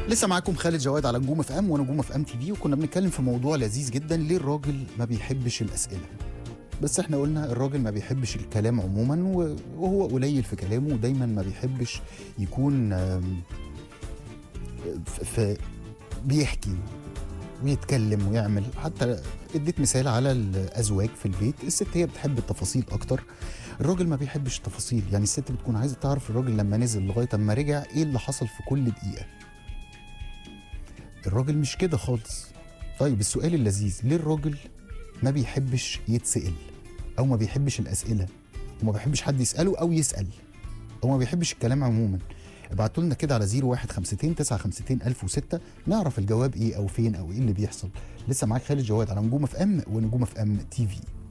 لسه معاكم خالد جواد على نجوم اف ام ونجوم اف ام تي في وكنا بنتكلم في موضوع لذيذ جدا ليه الراجل ما بيحبش الاسئله بس احنا قلنا الراجل ما بيحبش الكلام عموما و- وهو قليل في كلامه ودايما ما بيحبش يكون آم، ف- ف- بيحكي ويتكلم ويعمل حتى اديت مثال على الازواج في البيت الست هي بتحب التفاصيل اكتر الراجل ما بيحبش التفاصيل يعني الست بتكون عايزه تعرف الراجل لما نزل لغايه اما رجع ايه اللي حصل في كل دقيقه الراجل مش كده خالص طيب السؤال اللذيذ ليه الراجل ما بيحبش يتسأل او ما بيحبش الاسئله وما بيحبش حد يساله او يسال او ما بيحبش الكلام عموما ابعتوا لنا كده على 0152 952 1006 نعرف الجواب ايه او فين او ايه اللي بيحصل لسه معاك خالد جواد على نجوم اف ام ونجوم اف ام تي في